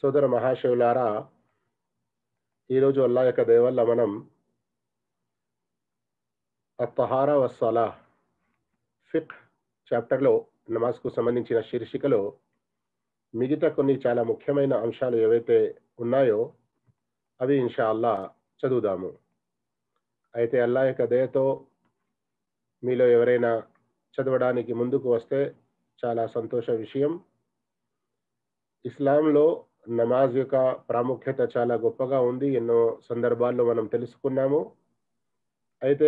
సోదర మహాశివులారా ఈరోజు అల్లా యొక్క దయ వల్ల మనం అత్తహారా వస్సలా ఫిక్ చాప్టర్లో నమాజ్కు సంబంధించిన శీర్షికలో మిగతా కొన్ని చాలా ముఖ్యమైన అంశాలు ఏవైతే ఉన్నాయో అవి ఇన్షా అల్లా చదువుదాము అయితే అల్లా యొక్క దయతో మీలో ఎవరైనా చదవడానికి ముందుకు వస్తే చాలా సంతోష విషయం ఇస్లాంలో నమాజ్ యొక్క ప్రాముఖ్యత చాలా గొప్పగా ఉంది ఎన్నో సందర్భాల్లో మనం తెలుసుకున్నాము అయితే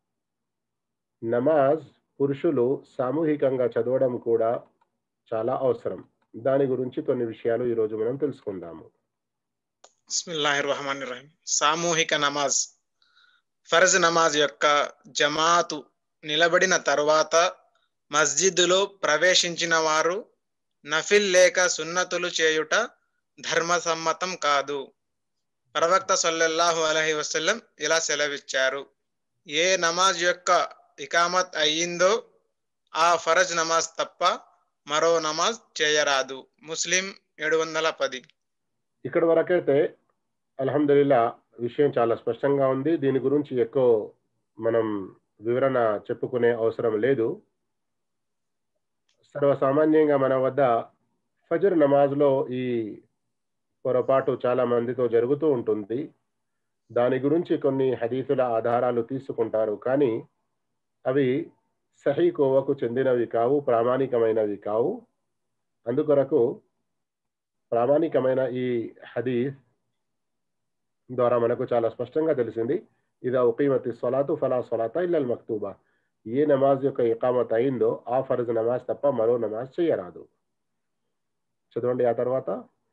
నమాజ్ పురుషులు సామూహికంగా చదవడం కూడా చాలా అవసరం దాని గురించి కొన్ని విషయాలు ఈరోజు మనం తెలుసుకుందాము బిస్మిల్లాహిర్ రహమాన్ రహీం సామూహిక నమాజ్ ఫర్జ్ నమాజ్ యొక్క జమాతు నిలబడిన తరువాత మస్జిద్దులో ప్రవేశించిన వారు నఫిల్ లేక సున్నతులు చేయుట ధర్మసమ్మతం కాదు ప్రవక్త సల్లల్లాహు అలహి వసల్లం ఇలా సెలవిచ్చారు ఏ నమాజ్ యొక్క ఇకామత్ అయ్యిందో ఆ ఫరజ్ నమాజ్ తప్ప మరో నమాజ్ చేయరాదు ముస్లిం ఏడు వందల పది ఇక్కడ వరకైతే అల్హమ్దుల్లా విషయం చాలా స్పష్టంగా ఉంది దీని గురించి ఎక్కువ మనం వివరణ చెప్పుకునే అవసరం లేదు సర్వసామాన్యంగా మన వద్ద ఫజర్ నమాజ్లో ఈ పొరపాటు చాలా మందితో జరుగుతూ ఉంటుంది దాని గురించి కొన్ని హదీసుల ఆధారాలు తీసుకుంటారు కానీ అవి సహీ కోవకు చెందినవి కావు ప్రామాణికమైనవి కావు అందుకొరకు ప్రామాణికమైన ఈ హదీస్ ద్వారా మనకు చాలా స్పష్టంగా తెలిసింది ఇదా ఉకీమతి సొలాతు ఫలా సొలాత ఇల్లల్ మక్తూబా ఏ నమాజ్ యొక్క ఇకామత్ అయిందో ఆ ఫర్జ్ నమాజ్ తప్ప మరో నమాజ్ చేయరాదు చదవండి ఆ తర్వాత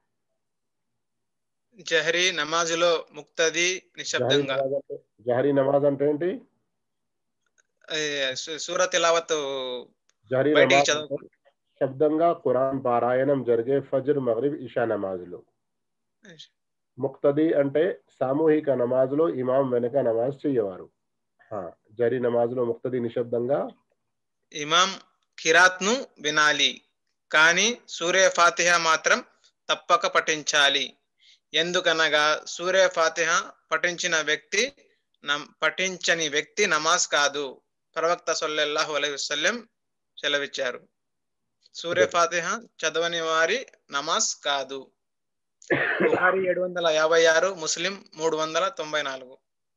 జహరీ నమాజులో ముక్తది నిశ్శబ్దంగా జహరీ నమాజ్ అంటే ఏంటి సూర తిలావత్ జహరీ బయటికి నమాజ్ చదువు అంటే శబ్దంగా ఖురాన్ పారాయణం జరిగే ఫజర్ మగ్రిబ్ ఇషా నమాజులు ముక్తది అంటే సామూహిక నమాజులో ఇమాం వెనుక నమాజ్ చేయవారు హా, జరీ నమాజులో ముక్తది నిశ్శబ్దంగా ఇమాం కిరాత్ ను వినాలి కానీ సూర్య ఫాతిహ మాత్రం తప్పక పఠించాలి ఎందుకనగా సూర్య ఫాతిహ పఠించిన వ్యక్తి నం- పఠించని వ్యక్తి నమాజ్ కాదు ప్రవక్త సల్లల్లాహు అలైహి వసల్లం సెలవిచ్చారు సూర్య ఫాతిహ చదవని వారి నమాజ్ కాదు బుఖారి ఏడు వందల యాభై ఆరు ముస్లిం మూడు వందల తొంభై నాలుగు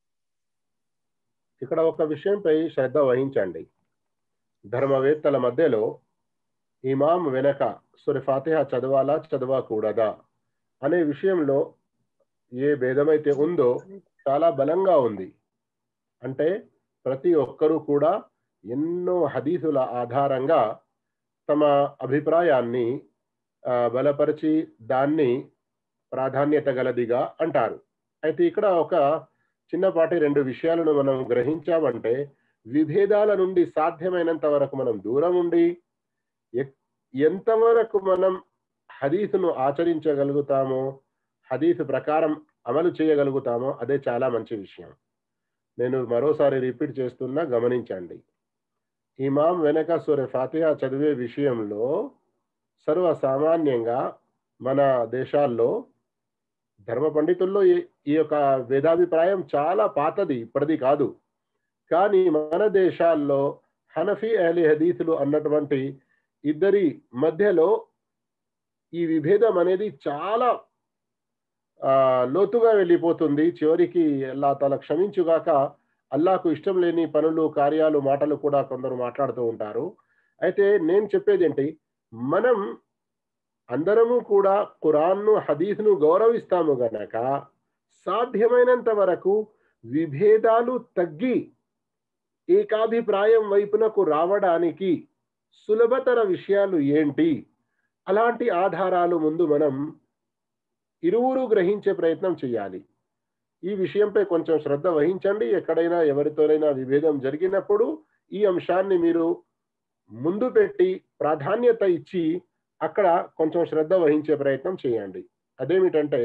ఇక్కడ ఒక విషయంపై శ్రద్ధ వహించండి ధర్మవేత్తల మధ్యలో ఇమాం వెనక సురి ఫాతిహ చదవాలా చదవకూడదా అనే విషయంలో ఏ భేదమైతే ఉందో చాలా బలంగా ఉంది అంటే ప్రతి ఒక్కరూ కూడా ఎన్నో హదీసుల ఆధారంగా తమ అభిప్రాయాన్ని ఆ, బలపరిచి దాన్ని ప్రాధాన్యత గలదిగా అంటారు అయితే ఇక్కడ ఒక చిన్నపాటి రెండు విషయాలను మనం గ్రహించామంటే విభేదాల నుండి సాధ్యమైనంత వరకు మనం దూరం ఉండి ఎక్- ఎంతవరకు మనం హదీసును ఆచరించగలుగుతామో హదీసు ప్రకారం అమలు చేయగలుగుతామో అదే చాలా మంచి విషయం నేను మరోసారి రిపీట్ చేస్తున్నా గమనించండి ఇమాం వెనక సూర్య ఫాతిహా చదివే విషయంలో సర్వసామాన్యంగా మన దేశాల్లో ధర్మ పండితుల్లో ఈ- ఈ యొక్క వేదాభిప్రాయం చాలా పాతది ఇప్పటిది కాదు కానీ మన దేశాల్లో హనఫీ అహ్లీ హదీసులు అన్నటువంటి ఇద్దరి మధ్యలో ఈ విభేదం అనేది చాలా ఆ, లోతుగా వెళ్ళిపోతుంది చివరికి అల్లా తల క్షమించుగాక అల్లాకు ఇష్టం లేని పనులు కార్యాలు మాటలు కూడా కొందరు మాట్లాడుతూ ఉంటారు అయితే నేను చెప్పేది ఏంటి మనం అందరము కూడా ఖురాన్ను హదీస్ను గౌరవిస్తాము గనక సాధ్యమైనంత వరకు విభేదాలు తగ్గి ఏకాభిప్రాయం వైపునకు రావడానికి సులభతర విషయాలు ఏంటి అలాంటి ఆధారాలు ముందు మనం ఇరువురు గ్రహించే ప్రయత్నం చేయాలి ఈ విషయంపై కొంచెం శ్రద్ధ వహించండి ఎక్కడైనా ఎవరితోనైనా విభేదం జరిగినప్పుడు ఈ అంశాన్ని మీరు ముందు పెట్టి ప్రాధాన్యత ఇచ్చి అక్కడ కొంచెం శ్రద్ధ వహించే ప్రయత్నం చేయండి అదేమిటంటే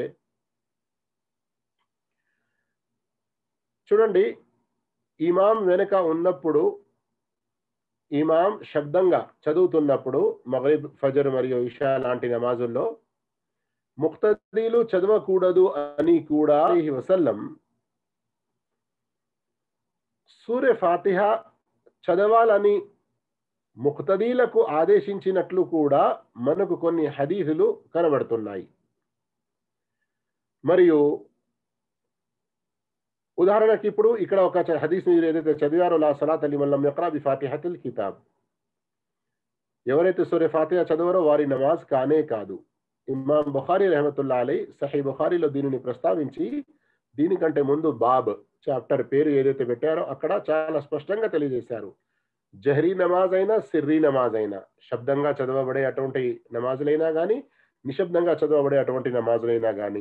చూడండి ఇమాం వెనుక ఉన్నప్పుడు ఇమాం శబ్దంగా చదువుతున్నప్పుడు మగరిబ్ ఫజర్ మరియు ఇషా లాంటి నమాజుల్లో ముక్తదీలు చదవకూడదు అని కూడా అలైహి వసల్లం సూర్య ఫాతిహ చదవాలని ముక్తదీలకు ఆదేశించినట్లు కూడా మనకు కొన్ని హదీసులు కనబడుతున్నాయి మరియు ఉదాహరణకి ఇప్పుడు ఇక్కడ ఒక చ- హదీస్ మీరు ఏదైతే చదివారో లా సలాత్ అలీ మల్లం యక్రా బి ఫాతిహతుల్ కితాబ్ ఎవరైతే సూర్య ఫాతిహ చదవరో వారి నమాజ్ కానే కాదు ఇమాం బుఖారీ రహమతుల్లా అలై సహీ బుఖారీలో దీనిని ప్రస్తావించి దీనికంటే ముందు బాబ్ చాప్టర్ పేరు ఏదైతే పెట్టారో అక్కడ చాలా స్పష్టంగా తెలియజేశారు జహరీ నమాజ్ అయినా సిర్రీ నమాజ్ అయినా శబ్దంగా చదవబడే అటువంటి నమాజులైనా కానీ నిశ్శబ్దంగా చదవబడే అటువంటి నమాజులైనా కానీ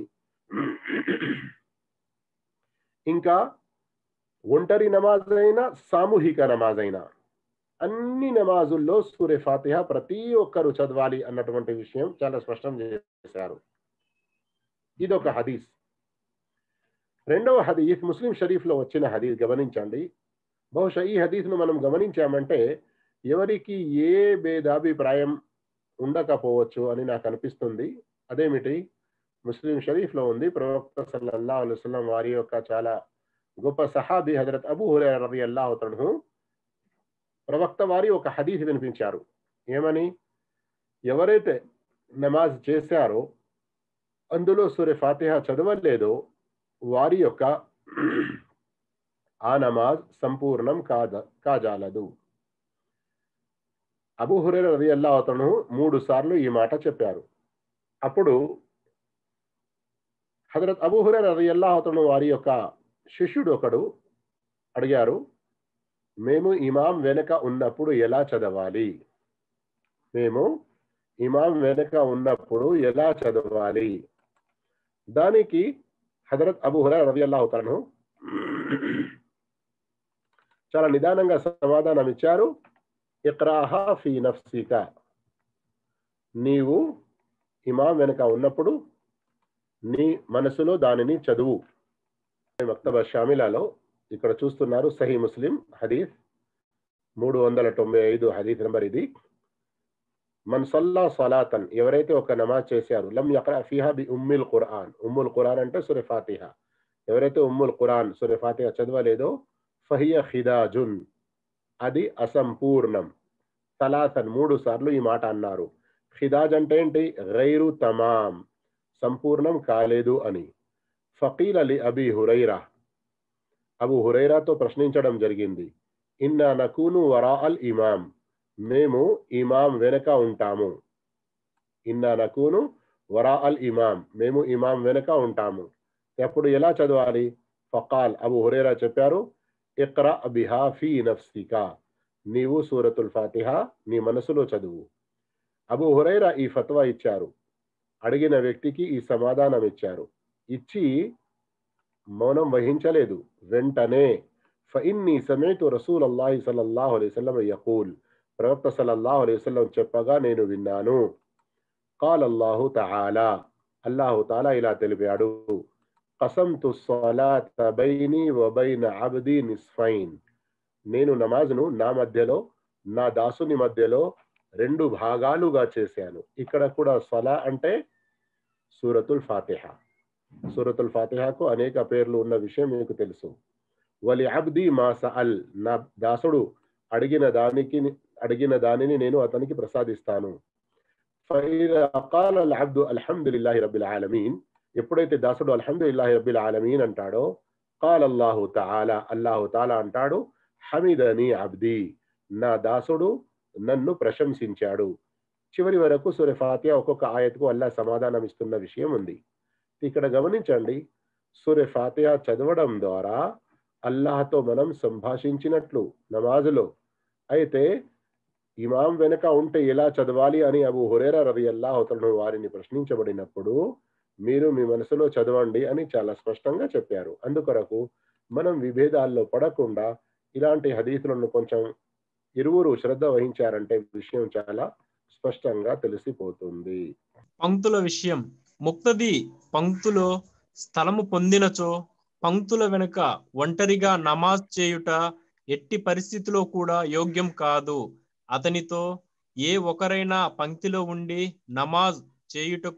ఇంకా ఒంటరి నమాజ్ అయినా సామూహిక నమాజ్ అయినా అన్ని నమాజుల్లో సూర్య ఫాతిహ ప్రతి ఒక్కరు చదవాలి అన్నటువంటి విషయం చాలా స్పష్టం చేశారు ఇదొక హదీస్ రెండవ హదీస్ ముస్లిం షరీఫ్లో వచ్చిన హదీస్ గమనించండి బహుశా ఈ హదీస్ను మనం గమనించామంటే ఎవరికి ఏ భేదాభిప్రాయం ఉండకపోవచ్చు అని నాకు అనిపిస్తుంది అదేమిటి ముస్లిం షరీఫ్లో ఉంది ప్రవక్త సల్లల్లా అలుస్లం వారి యొక్క చాలా గొప్ప సహాబీ హజరత్ అబూ హురే రవి అల్లాహతను ప్రవక్త వారి ఒక హదీస్ వినిపించారు ఏమని ఎవరైతే నమాజ్ చేశారో అందులో సూర్య ఫాతిహ చదవలేదో వారి యొక్క ఆ నమాజ్ సంపూర్ణం కాజ కాజాలదు అబూ హురే రవి అల్లాహతను మూడు సార్లు ఈ మాట చెప్పారు అప్పుడు హజరత్ అబూ హురే రవి అల్లాహతను వారి యొక్క శిష్యుడు ఒకడు అడిగారు మేము ఇమాం వెనక ఉన్నప్పుడు ఎలా చదవాలి మేము ఇమాం వెనక ఉన్నప్పుడు ఎలా చదవాలి దానికి హజరత్ అబూ హురే రవి అల్లాహతను చాలా నిదానంగా సమాధానం ఇచ్చారు ఇక్రాహా ఫీ నఫ్సిక నీవు ఇమాం వెనక ఉన్నప్పుడు నీ మనసులో దానిని చదువు మక్తబ షామిలాలో ఇక్కడ చూస్తున్నారు సహీ ముస్లిం హదీఫ్ మూడు వందల తొంభై ఐదు హదీఫ్ నెంబర్ ఇది మన్ సల్లా సలాతన్ ఎవరైతే ఒక నమాజ్ చేశారు లం యక్రా ఫిహా బి ఉమ్మిల్ ఖురాన్ ఉమ్ముల్ ఖురాన్ అంటే సుర ఫాతిహ ఎవరైతే ఉమ్ముల్ ఖురాన్ సుర ఫాతిహ చదవలేదో ఫహియ ఖిదాజున్ అది అసంపూర్ణం సలాసన్ మూడు సార్లు ఈ మాట అన్నారు ఖిదాజ్ అంటే ఏంటి గైరు తమాం సంపూర్ణం కాలేదు అని ఫకీల్ అలీ అబీ హురైరా అబు హురైరాతో ప్రశ్నించడం జరిగింది ఇన్నా నకూను వరా అల్ ఇమాం మేము ఇమాం వెనక ఉంటాము ఇన్నా నకూను వరా అల్ ఇమాం మేము ఇమాం వెనక ఉంటాము అప్పుడు ఎలా చదవాలి ఫకాల్ అబు హురైరా చెప్పారు ఇక్రా బిహా ఫీ నఫ్సిక నీవు సూరతుల్ ఫాతిహ నీ మనసులో చదువు అబు హురైరా ఈ ఫత్వా ఇచ్చారు అడిగిన వ్యక్తికి ఈ సమాధానం ఇచ్చారు ఇచ్చి మౌనం వహించలేదు వెంటనే ఫఇన్ని సమేతు రసూల్ అల్లాహి సల్లల్లాహు అలైహి వసల్లం యకూల్ ప్రవక్త సల్లల్లాహు అలైహి వసల్లం చెప్పగా నేను విన్నాను కాల్ అల్లాహు తఆలా అల్లాహు తాలా ఇలా తెలిపాడు కసంతు సలాత బైని వబైన అబ్ది నిస్ఫైన్ నేను నమాజ్ను నా మధ్యలో నా దాసుని మధ్యలో రెండు భాగాలుగా చేశాను ఇక్కడ కూడా సలా అంటే సూరతుల్ ఫాతిహ సూరతుల్ ఫాతిహాకు అనేక పేర్లు ఉన్న విషయం మీకు తెలుసు వలి అబ్ది మా సఅల్ నా దాసుడు అడిగిన దానికి అడిగిన దానిని నేను అతనికి ప్రసాదిస్తాను అబ్దు అల్హమ్దుల్లాహి రబ్బిల్ ఆలమీన్ ఎప్పుడైతే దాసుడు అల్హమ్దుల్లాహి రబ్బిల్ ఆలమీన్ అంటాడో కాల్ అల్లాహు తాలా అల్లాహు తాలా అంటాడు హమిదని అబ్ది నా దాసుడు నన్ను ప్రశంసించాడు చివరి వరకు సూర్య ఫాతిహా ఒక్కొక్క ఆయతకు అల్లా సమాధానం ఇస్తున్న విషయం ఉంది ఇక్కడ గమనించండి సూర్య ఫాతిహా చదవడం ద్వారా అల్లాహతో మనం సంభాషించినట్లు నమాజులో అయితే ఇమాం వెనుక ఉంటే ఎలా చదవాలి అని అబు హురేరా రవి అల్లాహతను వారిని ప్రశ్నించబడినప్పుడు మీరు మీ మనసులో చదవండి అని చాలా స్పష్టంగా చెప్పారు అందుకొరకు మనం విభేదాల్లో పడకుండా ఇలాంటి హదీసులను కొంచెం ఇరువురు శ్రద్ధ వహించారంటే విషయం చాలా స్పష్టంగా తెలిసిపోతుంది పంక్తుల విషయం ముక్తది పంక్తులో స్థలము పొందినచో పంక్తుల వెనుక ఒంటరిగా నమాజ్ చేయుట ఎట్టి పరిస్థితిలో కూడా యోగ్యం కాదు అతనితో ఏ ఒకరైనా పంక్తిలో ఉండి నమాజ్ చేయుటకు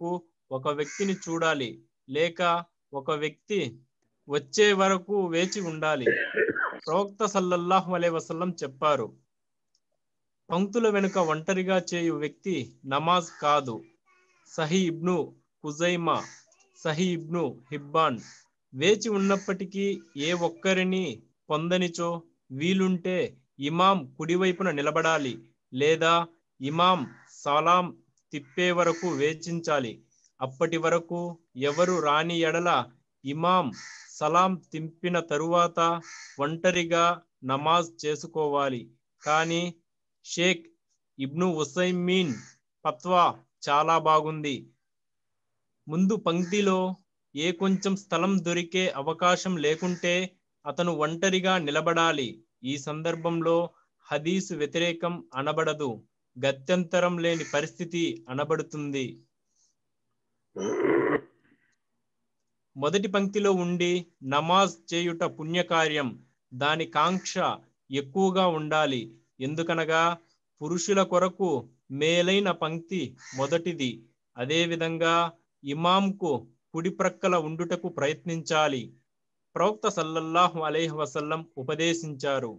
ఒక వ్యక్తిని చూడాలి లేక ఒక వ్యక్తి వచ్చే వరకు వేచి ఉండాలి ప్రవక్త సల్లల్లాహు అలైహి వసల్లం చెప్పారు పంక్తుల వెనుక ఒంటరిగా చేయు వ్యక్తి నమాజ్ కాదు సహీ ఇబ్ను కుజైమా సహీ ఇబ్ను హిబ్బాన్ వేచి ఉన్నప్పటికీ ఏ ఒక్కరిని పొందనిచో వీలుంటే ఇమాం కుడివైపున నిలబడాలి లేదా ఇమాం సలాం తిప్పే వరకు వేచించాలి అప్పటి వరకు ఎవరు రాని ఎడల ఇమాం సలాం తింపిన తరువాత ఒంటరిగా నమాజ్ చేసుకోవాలి కానీ షేక్ ఇబ్ను ఉసైమీన్ పత్వా చాలా బాగుంది ముందు పంక్తిలో ఏ కొంచెం స్థలం దొరికే అవకాశం లేకుంటే అతను ఒంటరిగా నిలబడాలి ఈ సందర్భంలో హదీసు వ్యతిరేకం అనబడదు గత్యంతరం లేని పరిస్థితి అనబడుతుంది మొదటి పంక్తిలో ఉండి నమాజ్ చేయుట పుణ్యకార్యం దాని కాంక్ష ఎక్కువగా ఉండాలి ఎందుకనగా పురుషుల కొరకు మేలైన పంక్తి మొదటిది అదేవిధంగా ఇమాంకు కుడి ప్రక్కల ఉండుటకు ప్రయత్నించాలి ప్రవక్త సల్లల్లాహు అలైహి వసల్లం ఉపదేశించారు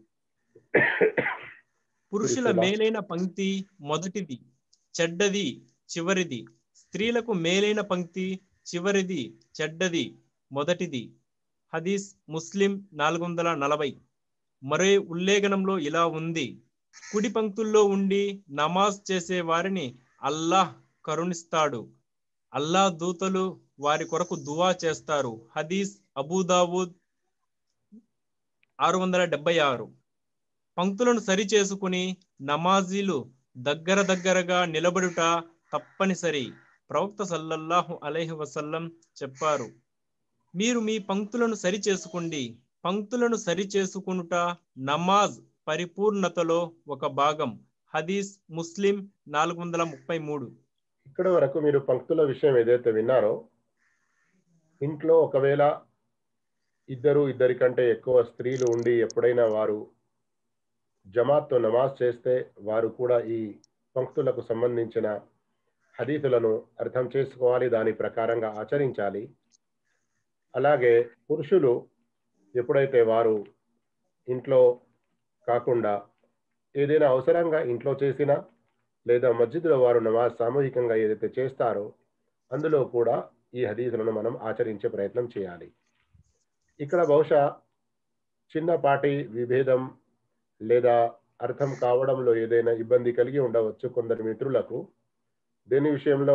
పురుషుల మేలైన పంక్తి మొదటిది చెడ్డది చివరిది స్త్రీలకు మేలైన పంక్తి చివరిది చెడ్డది మొదటిది హదీస్ ముస్లిం నాలుగు వందల నలభై మరో ఉల్లేఖనంలో ఇలా ఉంది కుడి పంక్తుల్లో ఉండి నమాజ్ చేసే వారిని అల్లాహ్ కరుణిస్తాడు అల్లా దూతలు వారి కొరకు దువా చేస్తారు హదీస్ అబూదావూద్ ఆరు వందల డెబ్బై ఆరు పంక్తులను సరి చేసుకుని నమాజీలు దగ్గర దగ్గరగా నిలబడుట తప్పనిసరి ప్రవక్త సల్లల్లాహు అలైహి వసల్లం చెప్పారు మీరు మీ పంక్తులను సరి చేసుకోండి పంక్తులను సరి చేసుకునుట నమాజ్ పరిపూర్ణతలో ఒక భాగం హదీస్ ముస్లిం నాలుగు వందల ముప్పై మూడు ఇక్కడ వరకు మీరు పంక్తుల విషయం ఏదైతే విన్నారో ఇంట్లో ఒకవేళ ఇద్దరు ఇద్దరి కంటే ఎక్కువ స్త్రీలు ఉండి ఎప్పుడైనా వారు జమాత్తో నమాజ్ చేస్తే వారు కూడా ఈ పంక్తులకు సంబంధించిన హదీతులను అర్థం చేసుకోవాలి దాని ప్రకారంగా ఆచరించాలి అలాగే పురుషులు ఎప్పుడైతే వారు ఇంట్లో కాకుండా ఏదైనా అవసరంగా ఇంట్లో చేసినా లేదా మస్జిద్లో వారు నమాజ్ సామూహికంగా ఏదైతే చేస్తారో అందులో కూడా ఈ హదీసులను మనం ఆచరించే ప్రయత్నం చేయాలి ఇక్కడ బహుశా చిన్నపాటి విభేదం లేదా అర్థం కావడంలో ఏదైనా ఇబ్బంది కలిగి ఉండవచ్చు కొందరి మిత్రులకు దీని విషయంలో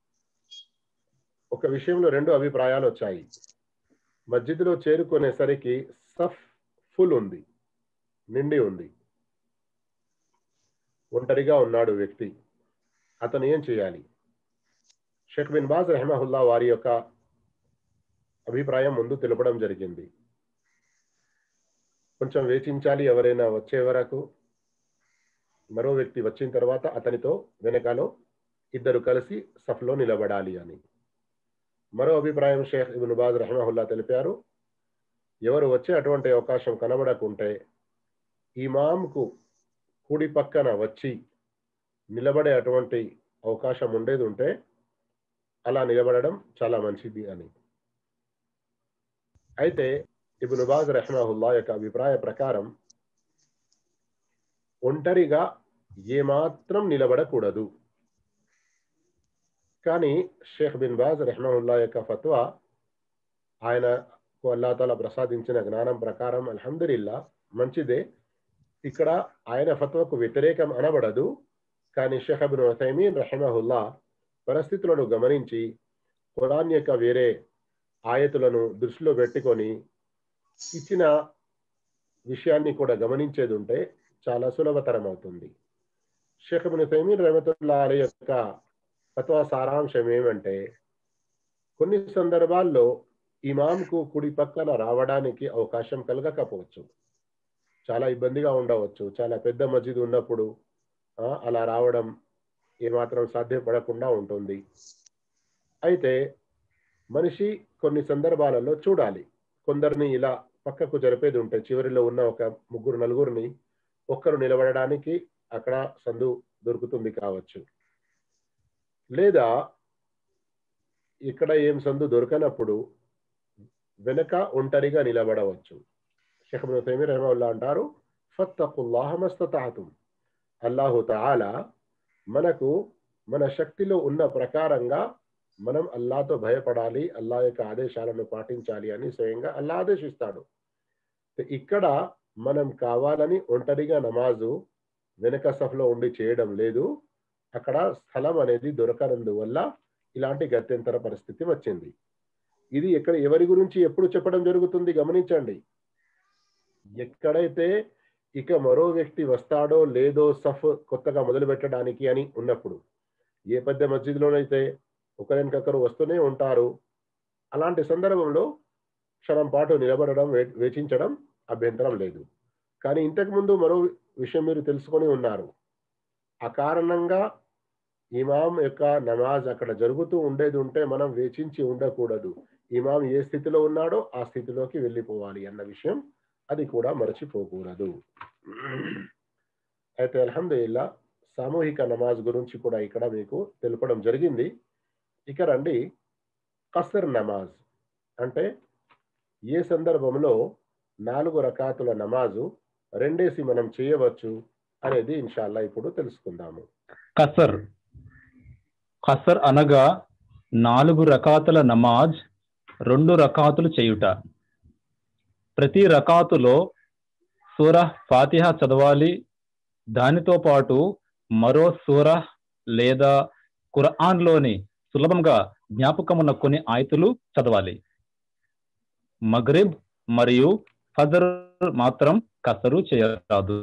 ఒక విషయంలో రెండు అభిప్రాయాలు వచ్చాయి మస్జిద్లో చేరుకునేసరికి సఫ్ ఫుల్ ఉంది నిండి ఉంది ఒంటరిగా ఉన్నాడు వ్యక్తి అతను ఏం చేయాలి షేక్ బిన్ బాజ్ రెహమహుల్లా వారి యొక్క అభిప్రాయం ముందు తెలపడం జరిగింది కొంచెం వేచించాలి ఎవరైనా వచ్చే వరకు మరో వ్యక్తి వచ్చిన తర్వాత అతనితో వెనకాలో ఇద్దరు కలిసి సఫ్లో నిలబడాలి అని మరో అభిప్రాయం షేఖ్ ఇబున్ బాజ్ రహమహుల్లా తెలిపారు ఎవరు వచ్చే అటువంటి అవకాశం కనబడకుంటే ఇమాంకు కుడి పక్కన వచ్చి నిలబడే అటువంటి అవకాశం ఉండేది ఉంటే అలా నిలబడడం చాలా మంచిది అని అయితే ఇబున్ బాజ్ రహమహుల్లా యొక్క అభిప్రాయ ప్రకారం ఒంటరిగా ఏమాత్రం నిలబడకూడదు కానీ షేఖ్ బిన్ బాజ్ రెహమహుల్లా యొక్క ఫత్వా ఆయనకు అల్లా తాలా ప్రసాదించిన జ్ఞానం ప్రకారం అల్హమ్దుల్లా మంచిదే ఇక్కడ ఆయన ఫత్వకు వ్యతిరేకం అనబడదు కానీ షేఖ్ బిన్ వసైమీన్ రహమహుల్లా పరిస్థితులను గమనించి ఖురాన్ యొక్క వేరే ఆయతులను దృష్టిలో పెట్టుకొని ఇచ్చిన విషయాన్ని కూడా గమనించేది ఉంటే చాలా సులభతరం అవుతుంది షేఖ్ బిన్ తైమీన్ రహమతుల్లా అలీ యొక్క ఫత్వా సారాంశం ఏమంటే కొన్ని సందర్భాల్లో ఇమాంకు కుడి పక్కన రావడానికి అవకాశం కలగకపోవచ్చు చాలా ఇబ్బందిగా ఉండవచ్చు చాలా పెద్ద మస్జిద్ ఉన్నప్పుడు అలా రావడం ఏమాత్రం సాధ్యపడకుండా ఉంటుంది అయితే మనిషి కొన్ని సందర్భాలలో చూడాలి కొందరిని ఇలా పక్కకు జరిపేది ఉంటాయి చివరిలో ఉన్న ఒక ముగ్గురు నలుగురిని ఒక్కరు నిలబడడానికి అక్కడ సందు దొరుకుతుంది కావచ్చు లేదా ఇక్కడ ఏం సందు దొరకనప్పుడు వెనక ఒంటరిగా నిలబడవచ్చు షేఖ్ తైమీ రహమల్లా అంటారు ఫత్తకుల్లాహ మస్తతాతుం అల్లాహు తాలా మనకు మన శక్తిలో ఉన్న ప్రకారంగా మనం అల్లాతో భయపడాలి అల్లా యొక్క ఆదేశాలను పాటించాలి అని స్వయంగా అల్లా ఆదేశిస్తాడు ఇక్కడ మనం కావాలని ఒంటరిగా నమాజు వెనక సఫలో ఉండి చేయడం లేదు అక్కడ స్థలం అనేది దొరకనందువల్ల ఇలాంటి గత్యంతర పరిస్థితి వచ్చింది ఇది ఎక్కడ ఎవరి గురించి ఎప్పుడు చెప్పడం జరుగుతుంది గమనించండి ఎక్కడైతే ఇక మరో వ్యక్తి వస్తాడో లేదో సఫ్ కొత్తగా మొదలు పెట్టడానికి అని ఉన్నప్పుడు ఏ పెద్ద మస్జిద్లోనైతే ఒకరికొకరు వస్తూనే ఉంటారు అలాంటి సందర్భంలో క్షణం పాటు నిలబడడం వేచించడం అభ్యంతరం లేదు కానీ ఇంతకుముందు మరో విషయం మీరు తెలుసుకొని ఉన్నారు ఆ కారణంగా ఇమాం యొక్క నమాజ్ అక్కడ జరుగుతూ ఉండేది ఉంటే మనం వేచించి ఉండకూడదు ఇమాం ఏ స్థితిలో ఉన్నాడో ఆ స్థితిలోకి వెళ్ళిపోవాలి అన్న విషయం అది కూడా మరచిపోకూడదు అయితే అల్హమ్దుల్లా సామూహిక నమాజ్ గురించి కూడా ఇక్కడ మీకు తెలపడం జరిగింది ఇక రండి కసర్ నమాజ్ అంటే ఏ సందర్భంలో నాలుగు రకాతుల నమాజు రెండేసి మనం చేయవచ్చు అనేది ఇన్షాల్లా ఇప్పుడు తెలుసుకుందాము కసర్ కసర్ అనగా నాలుగు రకాతుల నమాజ్ రెండు రకాతులు చేయుట ప్రతి రకాతులో సూర ఫాతిహ చదవాలి దానితో పాటు మరో సూర లేదా ఖురాన్లోని సులభంగా జ్ఞాపకమున్న కొన్ని ఆయతులు చదవాలి మగ్రిబ్ మరియు ఫజర్ మాత్రం కసరు చేయరాదు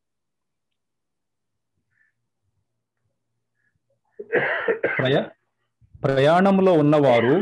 ప్రయా ప్రయాణంలో ఉన్నవారు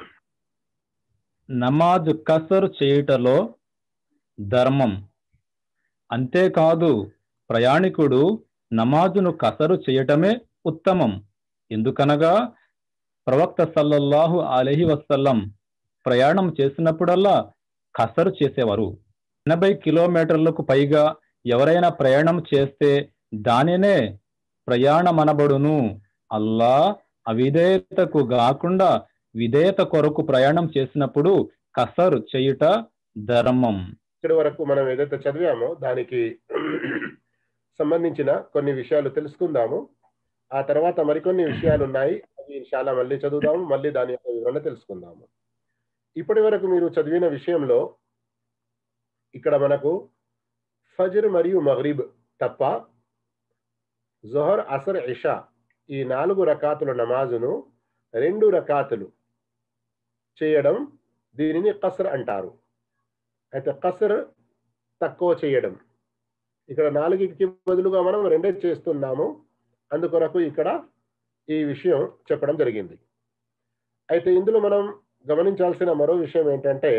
నమాజ్ కసరు చేయుటలో ధర్మం అంతేకాదు ప్రయాణికుడు నమాజును కసరు చేయటమే ఉత్తమం ఎందుకనగా ప్రవక్త సల్లల్లాహు అలహి వసల్లం ప్రయాణం చేసినప్పుడల్లా కసరు చేసేవారు ఎనభై కిలోమీటర్లకు పైగా ఎవరైనా ప్రయాణం చేస్తే దానినే ప్రయాణమనబడును అల్లా అవిధేయతకు కాకుండా విధేయత కొరకు ప్రయాణం చేసినప్పుడు కసరు చేయుట ధర్మం ఇక్కడి వరకు మనం ఏదైతే చదివామో దానికి సంబంధించిన కొన్ని విషయాలు తెలుసుకుందాము ఆ తర్వాత మరికొన్ని విషయాలు ఉన్నాయి అవి చాలా మళ్ళీ చదువుదాము మళ్ళీ దాని యొక్క వివరణ తెలుసుకుందాము ఇప్పటి వరకు మీరు చదివిన విషయంలో ఇక్కడ మనకు ఫజర్ మరియు మగ్రిబ్ తప్ప జొహర్ అసర్ ఇషా ఈ నాలుగు రకాతుల నమాజును రెండు రకాతులు చేయడం దీనిని కసర్ అంటారు అయితే కసర్ తక్కువ చేయడం ఇక్కడ నాలుగుకి బదులుగా మనం రెండే చేస్తున్నాము అందుకొరకు ఇక్కడ ఈ విషయం చెప్పడం జరిగింది అయితే ఇందులో మనం గమనించాల్సిన మరో విషయం ఏంటంటే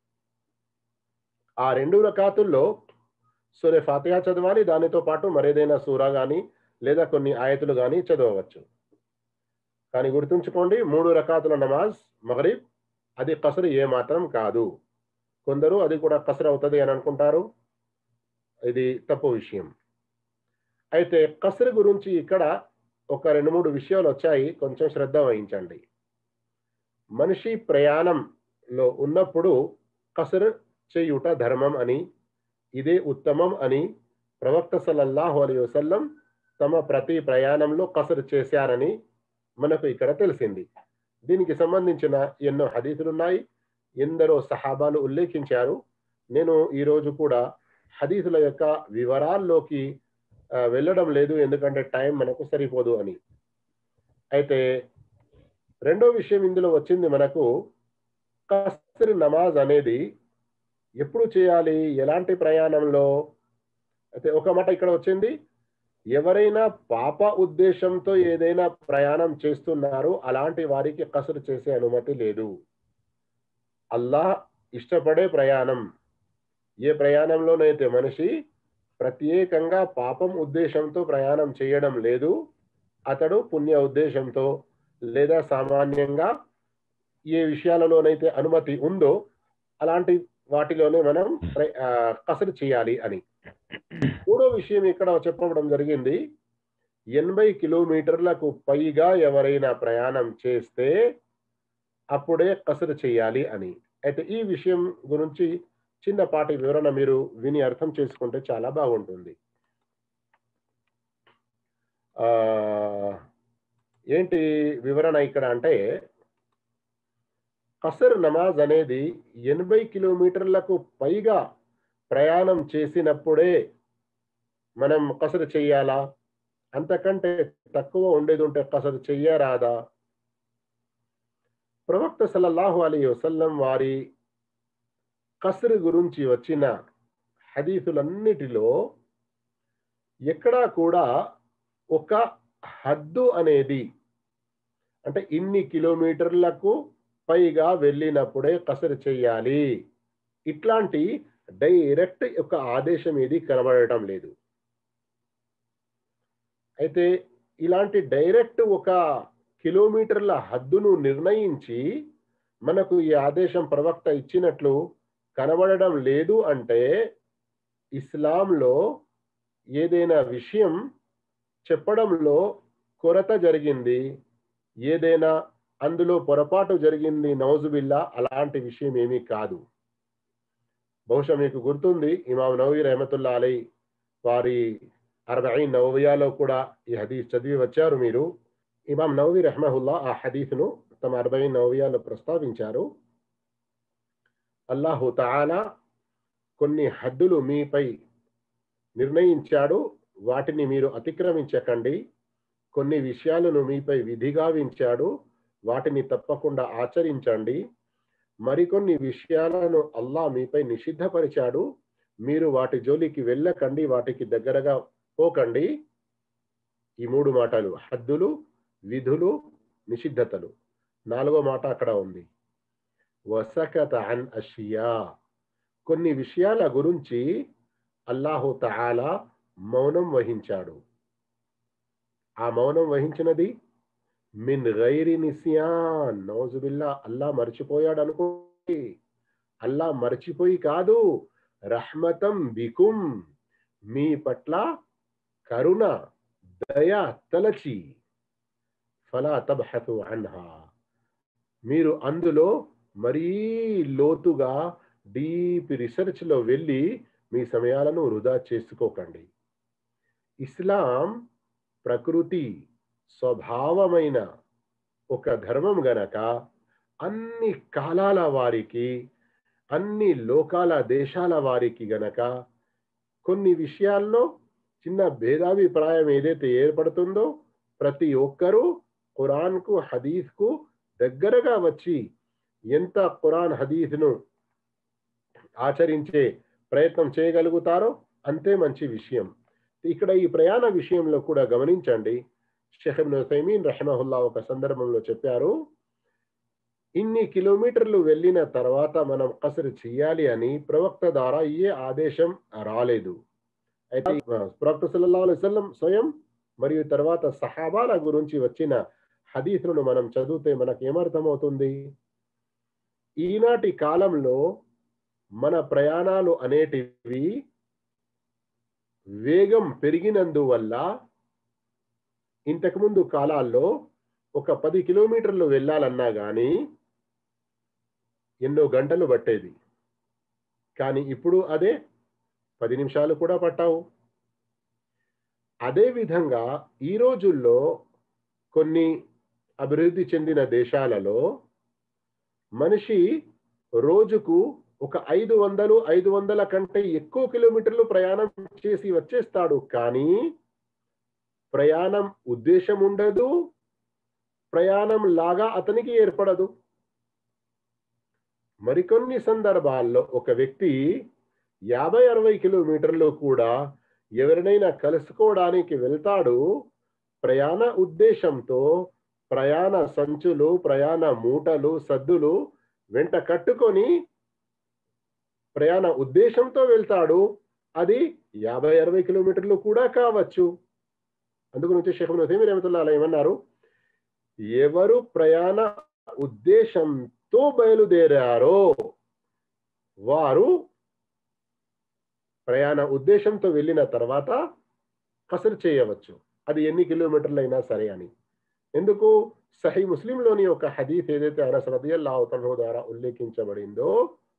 ఆ రెండు రకాతుల్లో సూర్య ఫాతిహా చదవాలి దానితో పాటు మరేదైనా సూరా కానీ లేదా కొన్ని ఆయతులు కానీ చదవవచ్చు కానీ గుర్తుంచుకోండి మూడు రకాతుల నమాజ్ మగరీబ్ అది కసరు ఏ మాత్రం కాదు కొందరు అది కూడా కసరు అవుతుంది అని అనుకుంటారు ఇది తప్పు విషయం అయితే కసరు గురించి ఇక్కడ ఒక రెండు మూడు విషయాలు వచ్చాయి కొంచెం శ్రద్ధ వహించండి మనిషి ప్రయాణంలో ఉన్నప్పుడు కసరు చేయుట ధర్మం అని ఇదే ఉత్తమం అని ప్రవక్త సల్లల్లాహు అలీ వసల్లం తమ ప్రతి ప్రయాణంలో కసరు చేశారని మనకు ఇక్కడ తెలిసింది దీనికి సంబంధించిన ఎన్నో హదీసులు ఉన్నాయి ఎందరో సహాబాలు ఉల్లేఖించారు నేను ఈరోజు కూడా హదీసుల యొక్క వివరాల్లోకి వెళ్ళడం లేదు ఎందుకంటే టైం మనకు సరిపోదు అని అయితే రెండో విషయం ఇందులో వచ్చింది మనకు కసర్ నమాజ్ అనేది ఎప్పుడు చేయాలి ఎలాంటి ప్రయాణంలో అయితే ఒక మాట ఇక్కడ వచ్చింది ఎవరైనా పాప ఉద్దేశంతో ఏదైనా ప్రయాణం చేస్తున్నారో అలాంటి వారికి కసరు చేసే అనుమతి లేదు అల్లాహ్ ఇష్టపడే ప్రయాణం ఏ ప్రయాణంలోనైతే మనిషి ప్రత్యేకంగా పాపం ఉద్దేశంతో ప్రయాణం చేయడం లేదు అతడు పుణ్య ఉద్దేశంతో లేదా సామాన్యంగా ఏ విషయాలలోనైతే అనుమతి ఉందో అలాంటి వాటిలోనే మనం కసరు చేయాలి అని మూడో విషయం ఇక్కడ చెప్పడం జరిగింది ఎనభై కిలోమీటర్లకు పైగా ఎవరైనా ప్రయాణం చేస్తే అప్పుడే కసరు చేయాలి అని అయితే ఈ విషయం గురించి చిన్నపాటి వివరణ మీరు విని అర్థం చేసుకుంటే చాలా బాగుంటుంది ఆ ఏంటి వివరణ ఇక్కడ అంటే కసర్ నమాజ్ అనేది ఎనభై కిలోమీటర్లకు పైగా ప్రయాణం చేసినప్పుడే మనం కసరు చెయ్యాలా అంతకంటే తక్కువ ఉండేది ఉంటే కసరు చెయ్యరాదా ప్రవక్త సల్లల్లాహు అలీ వసల్లం వారి కసరు గురించి వచ్చిన హదీసులన్నిటిలో ఎక్కడా కూడా ఒక హద్దు అనేది అంటే ఇన్ని కిలోమీటర్లకు పైగా వెళ్ళినప్పుడే కసరు చెయ్యాలి ఇట్లాంటి డైరెక్ట్ యొక్క ఆదేశం ఏది కనబడటం లేదు అయితే ఇలాంటి డైరెక్ట్ ఒక కిలోమీటర్ల హద్దును నిర్ణయించి మనకు ఈ ఆదేశం ప్రవక్త ఇచ్చినట్లు కనబడడం లేదు అంటే ఇస్లాంలో ఏదైనా విషయం చెప్పడంలో కొరత జరిగింది ఏదైనా అందులో పొరపాటు జరిగింది నౌజుబిల్లా అలాంటి విషయం ఏమీ కాదు బహుశా మీకు గుర్తుంది ఇమాం నవీ రహమతుల్లా అలై వారి అరవై నవయాలో కూడా ఈ హదీస్ చదివి వచ్చారు మీరు ఇమాం నవీ రహమహుల్లా ఆ హదీస్ను తమ అరవై నవయాలో ప్రస్తావించారు అల్లాహు తాలా కొన్ని హద్దులు మీపై నిర్ణయించాడు వాటిని మీరు అతిక్రమించకండి కొన్ని విషయాలను మీపై విధిగావించాడు వాటిని తప్పకుండా ఆచరించండి మరికొన్ని విషయాలను అల్లా మీపై నిషిద్ధపరిచాడు మీరు వాటి జోలికి వెళ్ళకండి వాటికి దగ్గరగా పోకండి ఈ మూడు మాటలు హద్దులు విధులు నిషిద్ధతలు నాలుగో మాట అక్కడ ఉంది వసకత అన్ అషియా కొన్ని విషయాల గురించి అల్లాహు తఆలా మౌనం వహించాడు ఆ మౌనం వహించినది మిన్ గైరి నిసియాన్ నౌజుబిల్లా అల్లా మర్చిపోయాడు అనుకో అల్లా మర్చిపోయి కాదు రహ్మతం బికుం మీ పట్ల కరుణ దయ తలచి ఫలా తబ్హతు అన్హా మీరు అందులో మరీ లోతుగా డీప్ రీసెర్చ్లో వెళ్ళి మీ సమయాలను వృధా చేసుకోకండి ఇస్లాం ప్రకృతి స్వభావమైన ఒక ధర్మం గనక అన్ని కాలాల వారికి అన్ని లోకాల దేశాల వారికి గనక కొన్ని విషయాల్లో చిన్న భేదాభిప్రాయం ఏదైతే ఏర్పడుతుందో ప్రతి ఒక్కరూ ఖురాన్కు హదీస్కు దగ్గరగా వచ్చి ఎంత ఖురాన్ హదీస్ను ఆచరించే ప్రయత్నం చేయగలుగుతారో అంతే మంచి విషయం ఇక్కడ ఈ ప్రయాణ విషయంలో కూడా గమనించండి షేఖ్ సైమీన్ రహమహుల్లా ఒక సందర్భంలో చెప్పారు ఇన్ని కిలోమీటర్లు వెళ్ళిన తర్వాత మనం కసరు చేయాలి అని ప్రవక్త ద్వారా ఏ ఆదేశం రాలేదు అయితే ప్రవక్త సల్లల్లాహు అలైహి వసల్లం స్వయం మరియు తర్వాత సహాబాల గురించి వచ్చిన హదీసులను మనం చదివితే మనకు ఏమర్థమవుతుంది ఈనాటి కాలంలో మన ప్రయాణాలు అనేటివి వేగం పెరిగినందువల్ల ఇంతకుముందు కాలాల్లో ఒక పది కిలోమీటర్లు వెళ్ళాలన్నా కానీ ఎన్నో గంటలు పట్టేది కానీ ఇప్పుడు అదే పది నిమిషాలు కూడా పట్టావు అదేవిధంగా ఈ రోజుల్లో కొన్ని అభివృద్ధి చెందిన దేశాలలో మనిషి రోజుకు ఒక ఐదు వందలు ఐదు వందల కంటే ఎక్కువ కిలోమీటర్లు ప్రయాణం చేసి వచ్చేస్తాడు కానీ ప్రయాణం ఉద్దేశం ఉండదు ప్రయాణం లాగా అతనికి ఏర్పడదు మరికొన్ని సందర్భాల్లో ఒక వ్యక్తి యాభై అరవై కిలోమీటర్లు కూడా ఎవరినైనా కలుసుకోవడానికి వెళ్తాడు ప్రయాణ ఉద్దేశంతో ప్రయాణ సంచులు ప్రయాణ మూటలు సద్దులు వెంట కట్టుకొని ప్రయాణ ఉద్దేశంతో వెళ్తాడు అది యాభై అరవై కిలోమీటర్లు కూడా కావచ్చు అందుకు నుంచి షేఖ్ నసీం రహమతుల్లా అలా ఏమన్నారు ఎవరు ప్రయాణ ఉద్దేశంతో బయలుదేరారో వారు ప్రయాణ ఉద్దేశంతో వెళ్ళిన తర్వాత కసరు చేయవచ్చు అది ఎన్ని కిలోమీటర్లు అయినా సరే అని ఎందుకు సహీ ముస్లింలోని ఒక హదీస్ ఏదైతే అనస్ రదియల్లాహు తన్హు ద్వారా ఉల్లేఖించబడిందో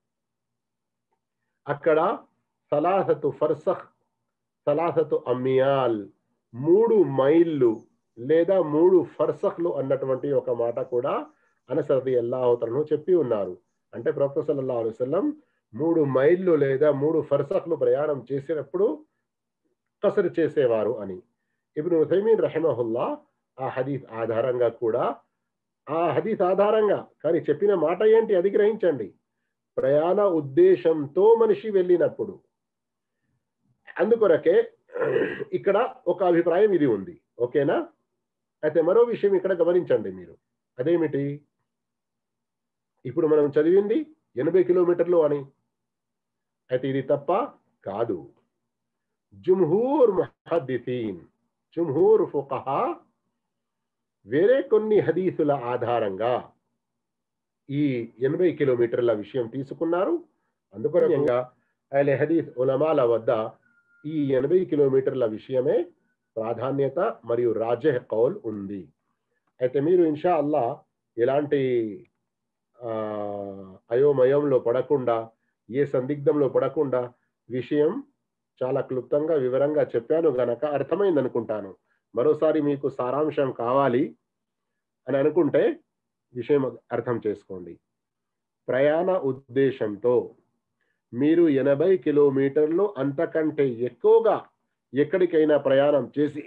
అక్కడ సలాసతు ఫర్సఖ్ సలాసతు అమ్మియాల్ మూడు మైళ్ళు లేదా మూడు ఫర్సఖ్లు అన్నటువంటి ఒక మాట కూడా అనస్ రదియల్లాహు తన్హు చెప్పి ఉన్నారు అంటే ప్రవక్త సల్లల్లాహు అలైహి వసల్లం మూడు మైళ్ళు లేదా మూడు ఫర్సఖ్లు ప్రయాణం చేసినప్పుడు కసరు చేసేవారు అని ఇబ్ను ఉసైమీన్ రహిమహుల్లా ఆ హదీస్ ఆధారంగా కూడా ఆ హదీస్ ఆధారంగా కానీ చెప్పిన మాట ఏంటి అది గ్రహించండి ప్రయాణ ఉద్దేశంతో మనిషి వెళ్ళినప్పుడు అందుకొరకే ఇక్కడ ఒక అభిప్రాయం ఇది ఉంది ఓకేనా అయితే మరో విషయం ఇక్కడ గమనించండి మీరు అదేమిటి ఇప్పుడు మనం చదివింది ఎనభై కిలోమీటర్లు అని అయితే ఇది తప్ప కాదు జుమ్హూర్ ముహద్దిసీన్ జుమ్హూర్ ఫుకహా వేరే కొన్ని హదీసుల ఆధారంగా ఈ ఎనభై కిలోమీటర్ల విషయం తీసుకున్నారు అందుకొరకంగా అహ్లే హదీస్ ఉలమాల వద్ద ఈ ఎనభై కిలోమీటర్ల విషయమే ప్రాధాన్యత మరియు రాజహ్ కౌల్ ఉంది అయితే మీరు ఇన్షా అల్లా ఎలాంటి ఆ, అయోమయంలో పడకుండా ఏ సందిగ్ధంలో పడకుండా విషయం చాలా క్లుప్తంగా వివరంగా చెప్పాను గనక అర్థమైంది అనుకుంటాను మరోసారి మీకు సారాంశం కావాలి అని అనుకుంటే విషయం అర్థం చేసుకోండి ప్రయాణ ఉద్దేశంతో మీరు ఎనభై కిలోమీటర్లు అంతకంటే ఎక్కువగా ఎక్కడికైనా ప్రయాణం చేసి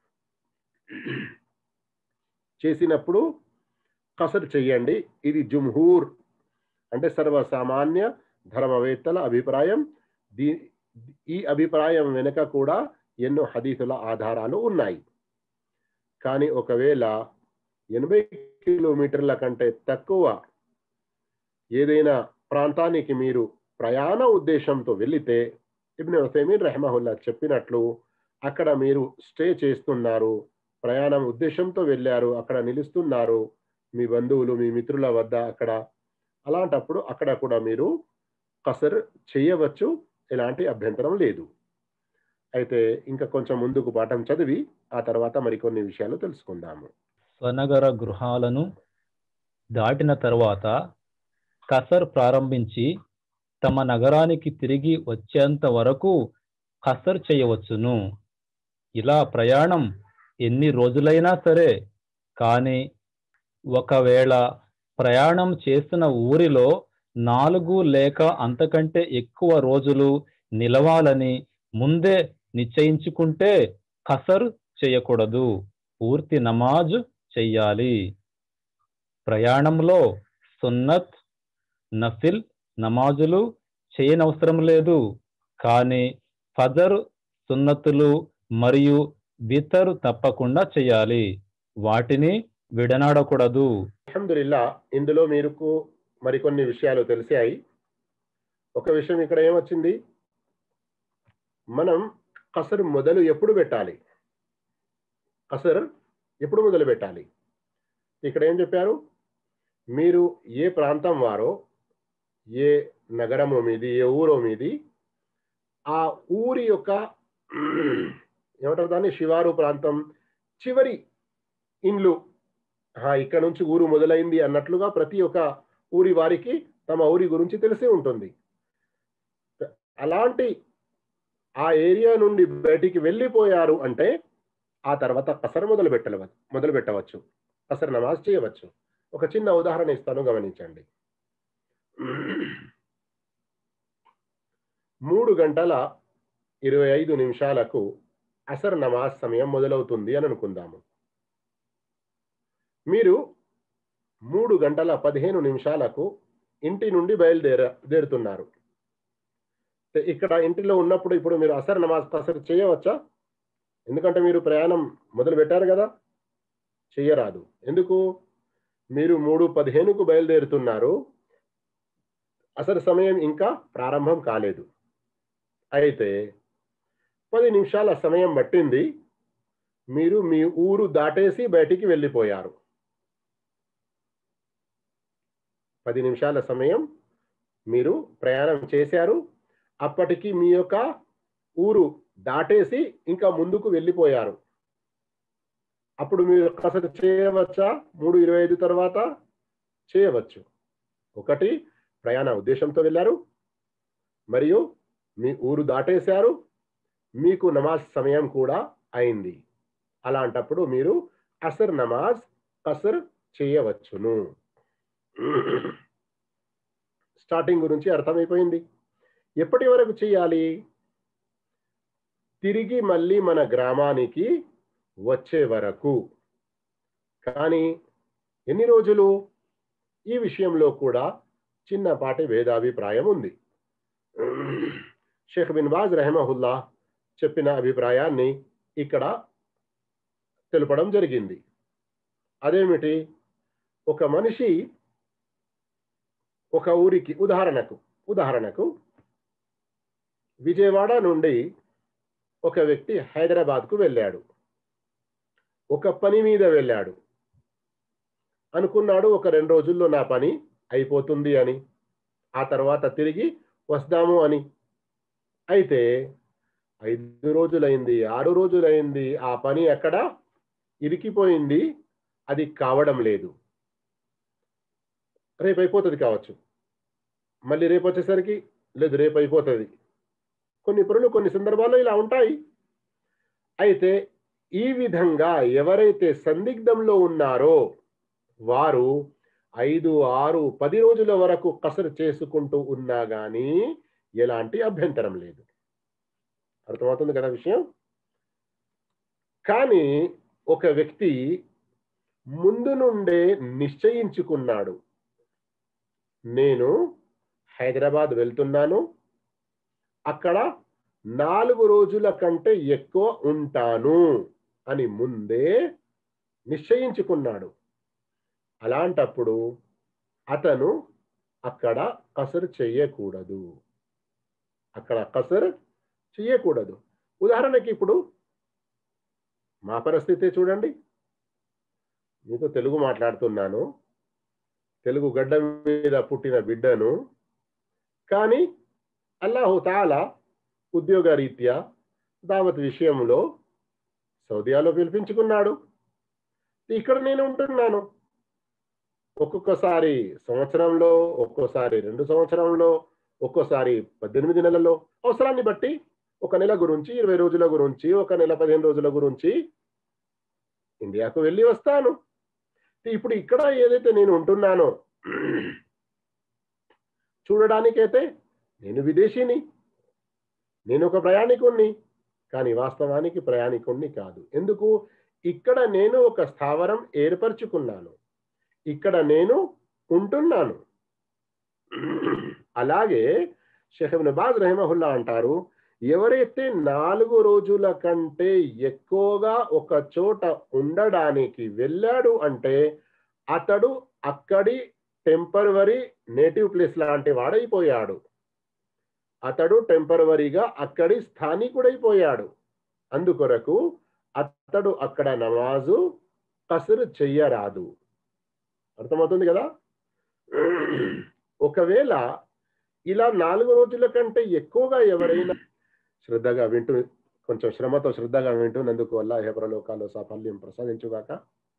చేసినప్పుడు కసరు చెయ్యండి ఇది జుమ్హూర్ అంటే సర్వసామాన్య ధర్మవేత్తల అభిప్రాయం దీ ఈ అభిప్రాయం వెనుక కూడా ఎన్నో హదీసుల ఆధారాలు ఉన్నాయి కానీ ఒకవేళ ఎనభై కిలోమీటర్ల కంటే తక్కువ ఏదైనా ప్రాంతానికి మీరు ప్రయాణ ఉద్దేశంతో వెళితే ఇబ్న్ హుసైమీన్ రెహమహుల్లా చెప్పినట్లు అక్కడ మీరు స్టే చేస్తున్నారు ప్రయాణం ఉద్దేశంతో వెళ్ళారు అక్కడ నిలుస్తున్నారు మీ బంధువులు మీ మిత్రుల వద్ద అక్కడ అలాంటప్పుడు అక్కడ కూడా మీరు కసర్ చేయవచ్చు ఎలాంటి అభ్యంతరం లేదు అయితే ఇంకా కొంచెం ముందుకు పాఠం చదివి ఆ తర్వాత మరికొన్ని విషయాలు తెలుసుకుందాము స్వనగర గృహాలను దాటిన తర్వాత కసర్ ప్రారంభించి తమ నగరానికి తిరిగి వచ్చేంత వరకు కసర్ చేయవచ్చును ఇలా ప్రయాణం ఎన్ని రోజులైనా సరే కానీ ఒకవేళ ప్రయాణం చేసిన ఊరిలో నాలుగు లేక అంతకంటే ఎక్కువ రోజులు నిలవాలని ముందే నిశ్చయించుకుంటే కసర్ చేయకూడదు పూర్తి నమాజ్ చెయ్యాలి ప్రయాణంలో సున్నత్ నఫిల్ నమాజులు చేయనవసరం లేదు కానీ ఫజర్ సున్నతులు మరియు వితర్ తప్పకుండా చేయాలి వాటిని విడనాడకూడదు అల్హమ్దుల్లా ఇందులో మీకు మరికొన్ని విషయాలు తెలిసాయి ఒక విషయం ఇక్కడ ఏమొచ్చింది మనం కసరు మొదలు ఎప్పుడు పెట్టాలి కసర్ ఎప్పుడు మొదలు పెట్టాలి ఇక్కడ ఏం చెప్పారు మీరు ఏ ప్రాంతం వారో ఏ నగరము మీది ఏ ఊరో మీది ఆ ఊరి యొక్క ఏమంటారు దాన్ని శివారు ప్రాంతం చివరి ఇండ్లు ఆ, ఇక్కడ నుంచి ఊరు మొదలైంది అన్నట్లుగా ప్రతి ఒక్క ఊరి వారికి తమ ఊరి గురించి తెలిసి ఉంటుంది అలాంటి ఆ ఏరియా నుండి బయటికి వెళ్ళిపోయారు అంటే ఆ తర్వాత కసరు మొదలు పెట్టలవ మొదలు పెట్టవచ్చు కసరు నమాజ్ చేయవచ్చు ఒక చిన్న ఉదాహరణ ఇస్తాను గమనించండి మూడు గంటల ఇరవై ఐదు నిమిషాలకు అసర్ నమాజ్ సమయం మొదలవుతుంది అని అనుకుందాము మీరు మూడు గంటల పదిహేను నిమిషాలకు ఇంటి నుండి బయలుదేర దేరుతున్నారు ఇక్కడ ఇంటిలో ఉన్నప్పుడు ఇప్పుడు మీరు అసర్ నమాజ్ కసర్ చేయవచ్చా ఎందుకంటే మీరు ప్రయాణం మొదలు పెట్టారు కదా చెయ్యరాదు ఎందుకు మీరు మూడు పదిహేనుకు బయలుదేరుతున్నారు అసలు సమయం ఇంకా ప్రారంభం కాలేదు అయితే పది నిమిషాల సమయం పట్టింది మీరు మీ ఊరు దాటేసి బయటికి వెళ్ళిపోయారు పది నిమిషాల సమయం మీరు ప్రయాణం చేశారు అప్పటికి మీ యొక్క ఊరు దాటేసి ఇంకా ముందుకు వెళ్ళిపోయారు అప్పుడు మీరు కసరత్తు చేయవచ్చా మూడు ఇరవై ఐదు తర్వాత చేయవచ్చు ఒకటి ప్రయాణ ఉద్దేశంతో వెళ్ళారు మరియు మీ ఊరు దాటేశారు మీకు నమాజ్ సమయం కూడా అయింది అలాంటప్పుడు మీరు అసర్ నమాజ్ కసర్ చేయవచ్చును స్టార్టింగ్ గురించి అర్థమైపోయింది ఎప్పటి వరకు చేయాలి తిరిగి మళ్ళీ మన గ్రామానికి వచ్చే వరకు కానీ ఎన్ని రోజులు ఈ విషయంలో కూడా చిన్నపాటి భేదాభిప్రాయం ఉంది షేఖ్ బిన్ బాజ్ రెహమహుల్లా చెప్పిన అభిప్రాయాన్ని ఇక్కడ తెలుపడం జరిగింది అదేమిటి ఒక మనిషి ఒక ఊరికి ఉదాహరణకు ఉదాహరణకు విజయవాడ నుండి ఒక వ్యక్తి హైదరాబాద్కు వెళ్ళాడు ఒక పని మీద వెళ్ళాడు అనుకున్నాడు ఒక రెండు రోజుల్లో నా పని అయిపోతుంది అని ఆ తర్వాత తిరిగి వస్తాము అని అయితే ఐదు రోజులైంది ఆరు రోజులైంది ఆ పని ఎక్కడ ఇరికిపోయింది అది కావడం లేదు రేపు అయిపోతుంది కావచ్చు మళ్ళీ రేపు వచ్చేసరికి లేదు రేపు అయిపోతుంది కొన్ని పనులు కొన్ని సందర్భాల్లో ఇలా ఉంటాయి అయితే ఈ విధంగా ఎవరైతే సందిగ్ధంలో ఉన్నారో వారు ఐదు ఆరు పది రోజుల వరకు కసరు చేసుకుంటూ ఉన్నా కానీ ఎలాంటి అభ్యంతరం లేదు అర్థమవుతుంది కదా విషయం కానీ ఒక వ్యక్తి ముందు నుండే నిశ్చయించుకున్నాడు నేను హైదరాబాద్ వెళ్తున్నాను అక్కడ నాలుగు రోజుల కంటే ఎక్కువ ఉంటాను అని ముందే నిశ్చయించుకున్నాడు అలాంటప్పుడు అతను అక్కడ కసరు చెయ్యకూడదు అక్కడ కసరు చెయ్యకూడదు ఉదాహరణకి ఇప్పుడు మా పరిస్థితి చూడండి మీతో తెలుగు మాట్లాడుతున్నాను తెలుగు గడ్డ మీద పుట్టిన బిడ్డను కానీ అల్లాహు తాలా ఉద్యోగ రీత్యా దావత్ విషయంలో సౌదియాలో పిలిపించుకున్నాడు ఇక్కడ నేను ఉంటున్నాను ఒక్కొక్కసారి సంవత్సరంలో ఒక్కోసారి రెండు సంవత్సరంలో ఒక్కోసారి పద్దెనిమిది నెలల్లో అవసరాన్ని బట్టి ఒక నెల గురించి ఇరవై రోజుల గురించి ఒక నెల పదిహేను రోజుల గురించి ఇండియాకు వెళ్ళి వస్తాను ఇప్పుడు ఇక్కడ ఏదైతే నేను ఉంటున్నానో చూడడానికైతే నేను విదేశీని నేను ఒక ప్రయాణికుణ్ణి కానీ వాస్తవానికి ప్రయాణికుణ్ణి కాదు ఎందుకు ఇక్కడ నేను ఒక స్థావరం ఏర్పరచుకున్నాను ఇక్కడ నేను ఉంటున్నాను అలాగే షేఖ్ బాజ్ రెహమహుల్లా అంటారు ఎవరైతే నాలుగు రోజుల కంటే ఎక్కువగా ఒక చోట ఉండడానికి వెళ్ళాడు అంటే అతడు అక్కడి టెంపరవరీ నేటివ్ ప్లేస్ లాంటి వాడైపోయాడు అతడు టెంపరవరీగా అక్కడి స్థానికుడైపోయాడు అందుకొరకు అతడు అక్కడ నమాజు కసరు చెయ్యరాదు అర్థమవుతుంది కదా ఒకవేళ ఇలా నాలుగు రోజుల కంటే ఎక్కువగా ఎవరైనా శ్రద్ధగా వింటూ కొంచెం శ్రమతో శ్రద్ధగా వింటున్నందుకు వల్ల హెపరలోకాల్లో సాఫల్యం ప్రసాదించుగాక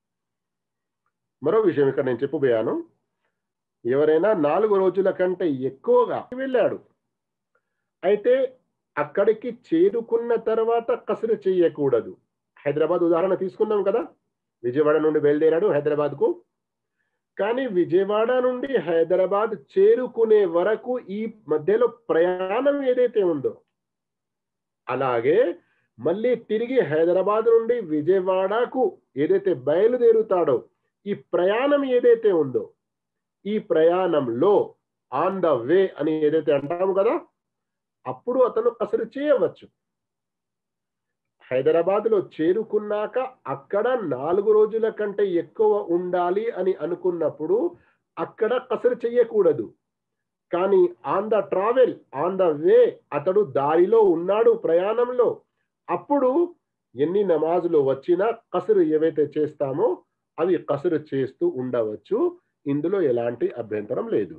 మరో విషయం ఇక్కడ నేను చెప్పబోయాను ఎవరైనా నాలుగు రోజుల కంటే ఎక్కువగా వెళ్ళాడు అయితే అక్కడికి చేరుకున్న తర్వాత కసరు చేయకూడదు హైదరాబాద్ ఉదాహరణ తీసుకున్నాం కదా విజయవాడ నుండి బయలుదేరాడు హైదరాబాద్కు కానీ విజయవాడ నుండి హైదరాబాద్ చేరుకునే వరకు ఈ మధ్యలో ప్రయాణం ఏదైతే ఉందో అలాగే మళ్ళీ తిరిగి హైదరాబాద్ నుండి విజయవాడకు ఏదైతే బయలుదేరుతాడో ఈ ప్రయాణం ఏదైతే ఉందో ఈ ప్రయాణంలో ఆన్ ద వే అని ఏదైతే అంటాము కదా అప్పుడు అతను కసరు చేయవచ్చు హైదరాబాద్ లో చేరుకున్నాక అక్కడ నాలుగు రోజుల కంటే ఎక్కువ ఉండాలి అని అనుకున్నప్పుడు అక్కడ కసరు చెయ్యకూడదు కానీ on the travel on the way అతడు దారిలో ఉన్నాడు ప్రయాణంలో అప్పుడు ఎన్ని నమాజులు వచ్చినా కసరు ఏవైతే చేస్తామో అవి కసరు చేస్తూ ఉండవచ్చు ఇందులో ఎలాంటి అభ్యంతరం లేదు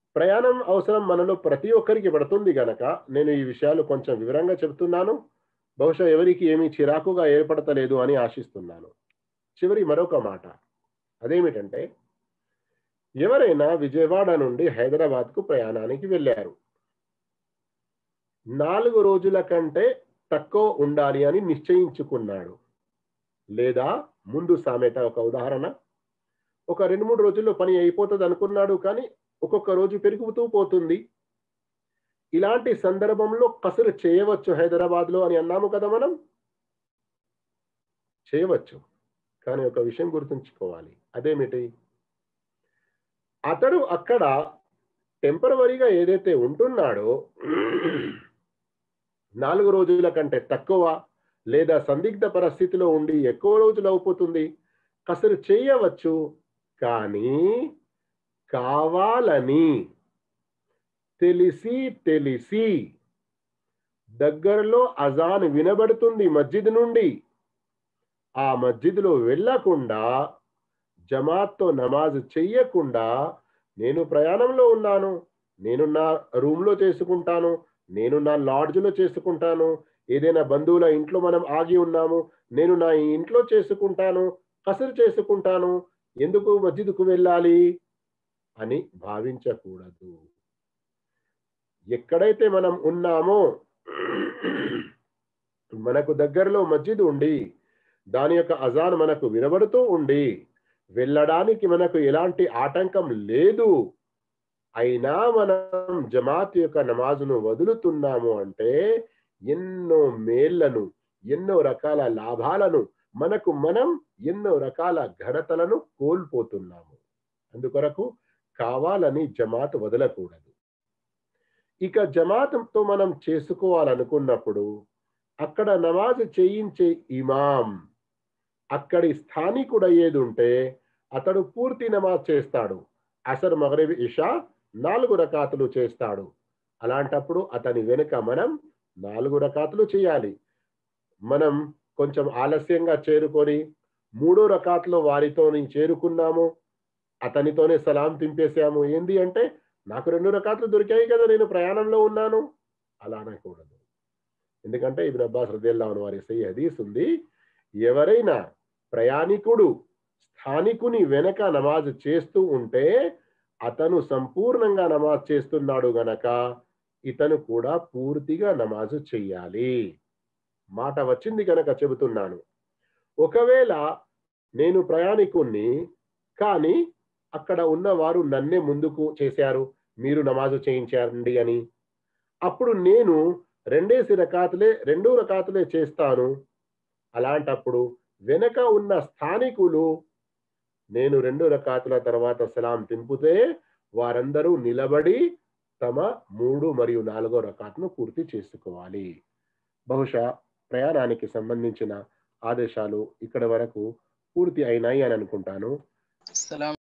ప్రయాణం అవసరం మనలో ప్రతి ఒక్కరికి పడుతుంది గనక నేను ఈ విషయాలు కొంచెం వివరంగా చెబుతున్నాను బహుశా ఎవరికి ఏమీ చిరాకుగా ఏర్పడతలేదు అని ఆశిస్తున్నాను చివరి మరొక మాట అదేమిటంటే ఎవరైనా విజయవాడ నుండి హైదరాబాద్కు ప్రయాణానికి వెళ్ళారు నాలుగు రోజుల కంటే తక్కువ ఉండాలి అని నిశ్చయించుకున్నాడు లేదా ముందు సామెత ఒక ఉదాహరణ ఒక రెండు మూడు రోజుల్లో పని అయిపోతుంది అనుకున్నాడు కానీ ఒక్కొక్క రోజు పెరుగుతూ పోతుంది ఇలాంటి సందర్భంలో కసరు చేయవచ్చు హైదరాబాద్ లో అని అన్నాము కదా మనం చేయవచ్చు కానీ ఒక విషయం గుర్తుంచుకోవాలి అదేమిటి అతడు అక్కడ టెంపరవరీగా ఏదైతే ఉంటున్నాడో నాలుగు రోజుల కంటే తక్కువ లేదా సందిగ్ధ పరిస్థితిలో ఉండి ఎక్కువ రోజులు అవుతుంది కసరు చేయవచ్చు కానీ కావాలని తెలిసి తెలిసి దగ్గరలో అజాన్ వినబడుతుంది మస్జిద్ నుండి ఆ మస్జిద్లో వెళ్ళకుండా జమాత్తో నమాజ్ చెయ్యకుండా నేను ప్రయాణంలో ఉన్నాను నేను నా రూమ్లో చేసుకుంటాను నేను నా లాడ్జ్లో చేసుకుంటాను ఏదైనా బంధువుల ఇంట్లో మనం ఆగి ఉన్నాము నేను నా ఇంట్లో చేసుకుంటాను కసరు చేసుకుంటాను ఎందుకు మస్జిద్కు వెళ్ళాలి అని భావించకూడదు ఎక్కడైతే మనం ఉన్నామో మనకు దగ్గరలో మస్జిద్ ఉండి దాని యొక్క అజాన్ మనకు వినబడుతూ ఉండి వెళ్ళడానికి మనకు ఎలాంటి ఆటంకం లేదు అయినా మనం జమాత్ యొక్క నమాజును వదులుతున్నాము అంటే ఎన్నో మేళ్లను ఎన్నో రకాల లాభాలను మనకు మనం ఎన్నో రకాల ఘనతలను కోల్పోతున్నాము అందుకొరకు కావాలని జమాత్ వదలకూడదు ఇక జమాత్తో మనం చేసుకోవాలనుకున్నప్పుడు అక్కడ నమాజ్ చేయించే ఇమాం అక్కడి స్థానికుడు అయ్యేది ఉంటే అతడు పూర్తి నమాజ్ చేస్తాడు అసర్ మగరిబ్ ఇషా నాలుగు రకాతులు చేస్తాడు అలాంటప్పుడు అతని వెనుక మనం నాలుగు రకాతులు చేయాలి మనం కొంచెం ఆలస్యంగా చేరుకొని మూడో రకాతులో వారితోని చేరుకున్నాము అతనితోనే సలాం తింపేసాము ఏంది అంటే నాకు రెండు రకాతులు దొరికాయి కదా నేను ప్రయాణంలో ఉన్నాను అలా అనకూడదు ఎందుకంటే ఇబిన్ అబ్బాస్ హృదయల్లాహు వారి సై హదీస్ ఉంది ఎవరైనా ప్రయాణికుడు స్థానికుని వెనక నమాజ్ చేస్తూ ఉంటే అతను సంపూర్ణంగా నమాజ్ చేస్తున్నాడు గనక ఇతను కూడా పూర్తిగా నమాజు చెయ్యాలి మాట వచ్చింది గనక చెబుతున్నాను ఒకవేళ నేను ప్రయాణికుణ్ణి కానీ అక్కడ ఉన్నవారు నన్నే ముందుకు చేశారు మీరు నమాజు చేయించండి అని అప్పుడు నేను రెండేసి రకాతులే రెండు రకాతులే చేస్తాను అలాంటప్పుడు వెనక ఉన్న స్థానికులు నేను రెండు రకాతుల తర్వాత సలాం తింపుతే వారందరూ నిలబడి తమ మూడు మరియు నాలుగో రకాతును పూర్తి చేసుకోవాలి బహుశా ప్రయాణానికి సంబంధించిన ఆదేశాలు ఇక్కడ వరకు పూర్తి అయినాయి అని అనుకుంటాను సలాం